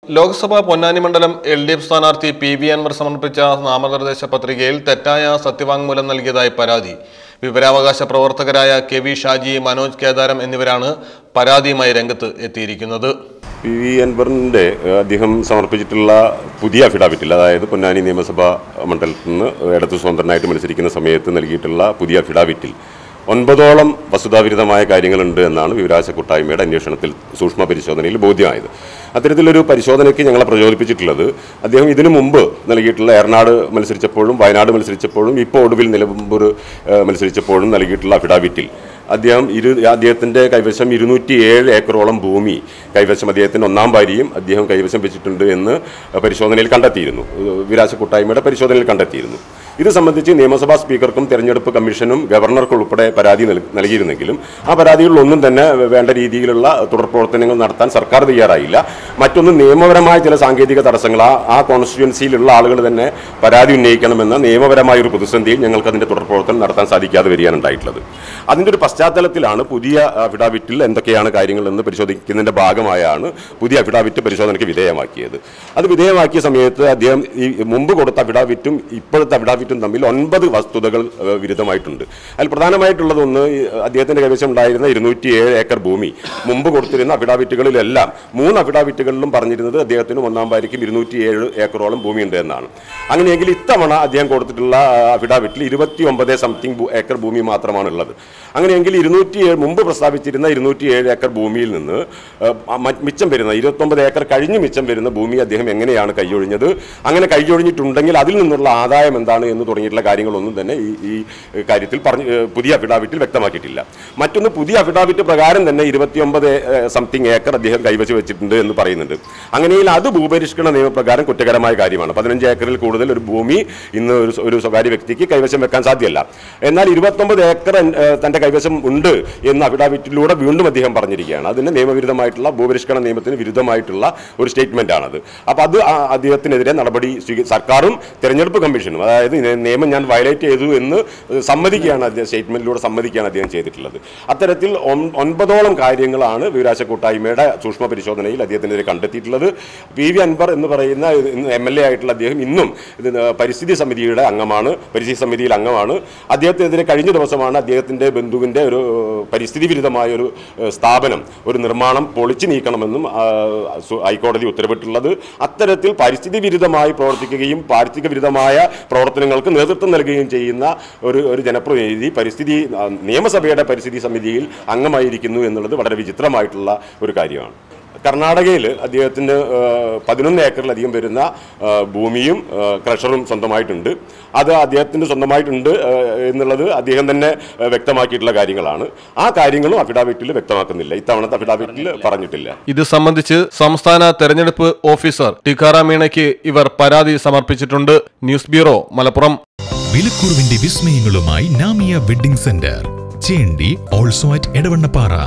ലോക്സഭാ പൊന്നാനി മണ്ഡലം L D F സ്ഥാനാർത്ഥി P V Anwar സമർപ്പിച്ച നാമനിർദ്ദേശ പത്രികയിൽ തെറ്റായ സത്യവാങ്മൂലം നൽകിയതായി പരാതി വിവരാവകാശ പ്രവർത്തകരായ കെ വി ഷാജി മനോജ് കേദാരം എന്നിവരാണ് പരാതിയുമായി രംഗത്ത് എത്തിയിരിക്കുന്നത് പി വി അൻവറിൻ്റെ ഏഹ്, അദ്ദേഹം സമർപ്പിച്ചിട്ടുള്ള പുതിയ അഫിഡാവിറ്റിൽ അതായത് പൊന്നാനി നിയമസഭാ മണ്ഡലത്തിൽ നിന്ന് ഇടതു സ്വതന്ത്രനായിട്ട് മത്സരിക്കുന്ന സമയത്ത് നൽകിയിട്ടുള്ള പുതിയ അഫിഡാവിറ്റിൽ ഒൻപതോളം വസ്തുതാവിരുദ്ധമായ കാര്യങ്ങളുണ്ട് എന്നാണ് വിവരാശ കൂട്ടായ്മയുടെ അന്വേഷണത്തിൽ സൂക്ഷ്മ പരിശോധനയിൽ ബോധ്യമായത് അത്തരത്തിലൊരു പരിശോധനയ്ക്ക് ഞങ്ങളെ പ്രചോദിപ്പിച്ചിട്ടുള്ളത് അദ്ദേഹം ഇതിനു മുമ്പ് നൽകിയിട്ടുള്ള എറണാട് മത്സരിച്ചപ്പോഴും വയനാട് മത്സരിച്ചപ്പോഴും ഇപ്പോൾ ഒടുവിൽ നിലമ്പൂർ ഏഹ്, മത്സരിച്ചപ്പോഴും നൽകിയിട്ടുള്ള അഫിഡാവിറ്റിൽ അദ്ദേഹം ഇരു അദ്ദേഹത്തിൻ്റെ കൈവശം ഇരുന്നൂറ്റി ഏഴ് ഏക്കറോളം ഭൂമി കൈവശം അദ്ദേഹത്തിൻ്റെ ഒന്നാം ഭാര്യയും അദ്ദേഹം കൈവശം വെച്ചിട്ടുണ്ട് എന്ന് പരിശോധനയിൽ കണ്ടെത്തിയിരുന്നു വിരാശ കൂട്ടായ്മയുടെ പരിശോധനയിൽ കണ്ടെത്തിയിരുന്നു ഇത് സംബന്ധിച്ച് നിയമസഭാ സ്പീക്കർക്കും തെരഞ്ഞെടുപ്പ് കമ്മീഷനും ഗവർണർക്കും ഉൾപ്പെടെ പരാതി നൽ- നൽകിയിരുന്നെങ്കിലും ആ പരാതികളിലൊന്നും തന്നെ വേണ്ട രീതിയിലുള്ള തുടർ പ്രവർത്തനങ്ങൾ നടത്താൻ സർക്കാർ തയ്യാറായില്ല മറ്റൊന്ന് നിയമപരമായ ചില സാങ്കേതിക തടസ്സങ്ങൾ ആ ആ കോൺസ്റ്റിറ്റ്യുവൻസിയിലുള്ള ആളുകൾ തന്നെ പരാതി ഉന്നയിക്കണമെന്ന നിയമപരമായ ഒരു പ്രതിസന്ധിയിൽ ഞങ്ങൾക്ക് അതിൻ്റെ തുടർ പ്രവർത്തനം നടത്താൻ സാധിക്കാതെ വരികയാണ് ഉണ്ടായിട്ടുള്ളത് അതിൻ്റെ ഒരു പശ്ചാത്തലത്തിലാണ് പുതിയ അഫിഡാവിറ്റിൽ എന്തൊക്കെയാണ് കാര്യങ്ങളെന്ന് പരിശോധിക്കുന്നതിൻ്റെ ഭാഗമായാണ് പുതിയ അഫിഡാവിറ്റ് പരിശോധനയ്ക്ക് വിധേയമാക്കിയത് അത് വിധേയമാക്കിയ സമയത്ത് അദ്ദേഹം ഈ മുമ്പ് കൊടുത്ത അഫിഡാവിറ്റും ഇപ്പോഴത്തെ അഫിഡാവിറ്റും തമ്മിൽ ഒൻപത് വസ്തുതകൾ ഏഹ്, വിരുദ്ധമായിട്ടുണ്ട് അതിൽ പ്രധാനമായിട്ടുള്ളത് ഒന്ന് ഈ അദ്ദേഹത്തിൻ്റെ കൈവശം ഉണ്ടായിരുന്ന ഇരുന്നൂറ്റി ഏഴ് ഏക്കർ ഭൂമി മുമ്പ് കൊടുത്തിരുന്ന അഫിഡാവിറ്റുകളിലെല്ലാം മൂന്ന് അഫിഡാവിറ്റുകളിലും പറഞ്ഞിരുന്നത് അദ്ദേഹത്തിന് ഒന്നാം ഭാര്യയ്ക്കും ഇരുന്നൂറ്റി ഏഴ് ഏക്കറോളം ഭൂമിയുണ്ട് എന്നാണ് അങ്ങനെയെങ്കിൽ ഇത്തവണ അദ്ദേഹം കൊടുത്തിട്ടുള്ള ആ, അഫിഡാവിറ്റിൽ ഇരുപത്തി ഒമ്പത് സംതിങ് ഏക്കർ ഭൂമി മാത്രമാണ് ഉള്ളത് അങ്ങനെയെങ്കിൽ ഇരുന്നൂറ്റി ഏഴ് മുമ്പ് പ്രസ്താവിച്ചിരുന്ന ഇരുന്നൂറ്റി ഏഴ് ഏക്കർ ഭൂമിയിൽ നിന്ന് ആ, മ- മിച്ചം വരുന്ന ഇരുപത്തൊമ്പത് ഏക്കർ കഴിഞ്ഞ് മിച്ചം വരുന്ന ഭൂമി അദ്ദേഹം എങ്ങനെയാണ് കൈയൊഴിഞ്ഞത് അങ്ങനെ കൈയൊഴിഞ്ഞിട്ടുണ്ടെങ്കിൽ അതിൽ നിന്നുള്ള ആദായം എന്താണ് എന്ന് തുടങ്ങിയിട്ടുള്ള കാര്യങ്ങളൊന്നും തന്നെ ഈ ഈ കാര്യത്തിൽ പറഞ്ഞ് ഏ, പുതിയ അഫിഡാവിറ്റിൽ വ്യക്തമാക്കിയിട്ടില്ല മറ്റൊന്ന് പുതിയ അഫിഡാവിറ്റ് പ്രകാരം തന്നെ ഇരുപത്തിയൊമ്പത് സംതിങ് ഏക്കർ അദ്ദേഹം കൈവച്ച് വെച്ചിട്ടുണ്ട് എന്ന് പറയുന്നുണ്ട് അങ്ങനെയിൽ അത് ഭൂപരിഷ്കരണ നിയമപ്രകാരം കുറ്റകരമായ കാര്യമാണ് പതിനഞ്ച് ഏക്കറിൽ കൂടുതൽ ഒരു ഭൂമി ഇന്ന് ഒരു സ്വ- ഒരു സ്വകാര്യ വ്യക്തിക്ക് കൈവശം വെക്കാൻ സാധ്യമല്ല എന്നാൽ ഇരുപത്തൊമ്പത് ഏക്കർ എൻ- ഏഹ് തന്റെ കൈവശം ഉണ്ട് എന്ന് അഫിഡാവിറ്റിലൂടെ വീണ്ടും അദ്ദേഹം പറഞ്ഞിരിക്കുകയാണ് അതിന് നിയമവിരുദ്ധമായിട്ടുള്ള ഭൂപരിഷ്കരണ നിയമത്തിന് വിരുദ്ധമായിട്ടുള്ള ഒരു സ്റ്റേറ്റ്മെന്റ് ആണത് അപ്പോൾ അത് ആ അദ്ദേഹത്തിനെതിരെ നടപടി സ്വീക- സർക്കാരും തെരഞ്ഞെടുപ്പ് കമ്മീഷനും അതായത് ഈ നിയമം ഞാൻ വയലേറ്റ് ചെയ്തു എന്ന് സമ്മതിക്കുകയാണ് അദ്ദേഹം സ്റ്റേറ്റ്മെന്റിലൂടെ സമ്മതിക്കുകയാണ് അദ്ദേഹം ചെയ്തിട്ടുള്ളത് അത്തരത്തിൽ ഒൻ- ഒൻപതോളം കാര്യങ്ങളാണ് വിവരാശ കൂട്ടായ്മയുടെ സൂക്ഷ്മ പരിശോധനയിൽ അദ്ദേഹത്തിനെതിരെ കണ്ടെത്തിയിട്ടുള്ളത് പി വി അൻവർ എന്ന് പറയുന്ന എം എൽ എ ആയിട്ടുള്ള അദ്ദേഹം ഇന്നും ഇത് പരിസ്ഥിതി സമിതിയുടെ അംഗമാണ് പരിസ്ഥിതി സമിതിയിൽ അംഗമാണ് അദ്ദേഹത്തിനെതിരെ കഴിഞ്ഞ ദിവസമാണ് അദ്ദേഹത്തിൻ്റെ ബന്ധുവിൻ്റെ ഒരു പരിസ്ഥിതി വിരുദ്ധമായ ഒരു ഏഹ്, സ്ഥാപനം ഒരു നിർമ്മാണം പൊളിച്ചു നീക്കണമെന്നും ആ, സു- ഹൈക്കോടതി ഉത്തരവിട്ടുള്ളത് അത്തരത്തിൽ പരിസ്ഥിതി വിരുദ്ധമായി പ്രവർത്തിക്കുകയും പാരിസ്ഥിതിക വിരുദ്ധമായ പ്രവർത്തനങ്ങൾക്ക് നേതൃത്വം നൽകുകയും ചെയ്യുന്ന ഒരു ഒരു ജനപ്രതിനിധി പരിസ്ഥിതി ആ, നിയമസഭയുടെ പരിസ്ഥിതി സമിതിയിൽ അംഗമായിരിക്കുന്നു എന്നുള്ളത് വളരെ വിചിത്രമായിട്ടുള്ള ഒരു കാര്യമാണ് കർണാടകയിൽ അദ്ദേഹത്തിന് പതിനൊന്ന് ഏക്കറിലധികം വരുന്ന ആ, ഭൂമിയും ആ, ക്രഷറും സ്വന്തമായിട്ടുണ്ട് അത് അദ്ദേഹത്തിന് സ്വന്തമായിട്ടുണ്ട് ആ, എന്നുള്ളത് അദ്ദേഹം തന്നെ ആ, വ്യക്തമാക്കിയിട്ടുള്ള കാര്യങ്ങളാണ് ആ കാര്യങ്ങളും അഫിഡാവിറ്റിൽ വ്യക്തമാക്കുന്നില്ല ഇത്തവണത്തെ അഫിഡാവിറ്റിൽ പറഞ്ഞിട്ടില്ല ഇത് സംബന്ധിച്ച് സംസ്ഥാന തെരഞ്ഞെടുപ്പ് ഓഫീസർ ടിക്കാറാം മീണയ്ക്ക് ഇവർ പരാതി സമർപ്പിച്ചിട്ടുണ്ട് ന്യൂസ് ബ്യൂറോ മലപ്പുറം വിലക്കുറവിന്റെ വിസ്മയങ്ങളുമായി നാമിയ വെഡിംഗ് സെന്റർ ചേണ്ടി ഓൾസോ അറ്റ് എടവണ്ണപ്പാറ